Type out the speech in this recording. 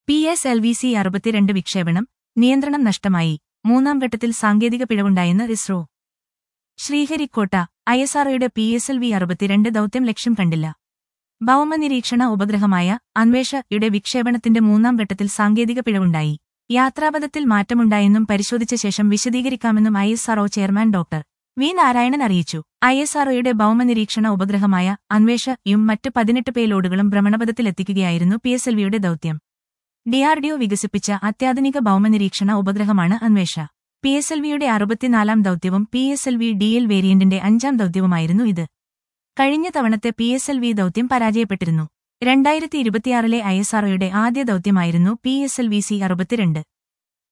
P S L V C അറുപത്തിരണ്ട് വിക്ഷേപണം നിയന്ത്രണം നഷ്ടമായി മൂന്നാം ഘട്ടത്തിൽ സാങ്കേതിക പിഴവുണ്ടായെന്ന് ഇസ്രോ ശ്രീഹരിക്കോട്ട ഐഎസ്ആർഒയുടെ പി എസ് എൽ വി അറുപത്തിരണ്ട് ദൗത്യം ലക്ഷ്യം കണ്ടില്ല ഭൗമനിരീക്ഷണ ഉപഗ്രഹമായ അന്വേഷ യുടെ വിക്ഷേപണത്തിന്റെ മൂന്നാം ഘട്ടത്തിൽ സാങ്കേതിക പിഴവുണ്ടായി യാത്രാപഥത്തിൽ മാറ്റമുണ്ടായെന്നും പരിശോധിച്ച ശേഷം വിശദീകരിക്കാമെന്നും I S R O chairman doctor V Narayanan അറിയിച്ചു ഐ എസ് ആർഒയുടെ ഭൗമനിരീക്ഷണ ഉപഗ്രഹമായ അന്വേഷ യും മറ്റ് പതിനെട്ട് പേലോഡുകളും ഭ്രമണപഥത്തിലെത്തിക്കുകയായിരുന്നു പി എസ് എൽ വിയുടെ ദൗത്യം ഡിആർഡിഒ വികസിപ്പിച്ച അത്യാധുനിക ഭൗമനിരീക്ഷണ ഉപഗ്രഹമാണ് അന്വേഷ പി എസ് എൽ വിയുടെ അറുപത്തിനാലാം ദൗത്യവും P S L V D L വേരിയന്റിന്റെ അഞ്ചാം ദൗത്യവുമായിരുന്നു ഇത് കഴിഞ്ഞ തവണത്തെ പി എസ് എൽ വി ദൗത്യം പരാജയപ്പെട്ടിരുന്നു രണ്ടായിരത്തി ഇരുപത്തിയാറിലെ ഐ എസ് ആർഒയുടെ ആദ്യ ദൗത്യമായിരുന്നു P S L V C അറുപത്തിരണ്ട്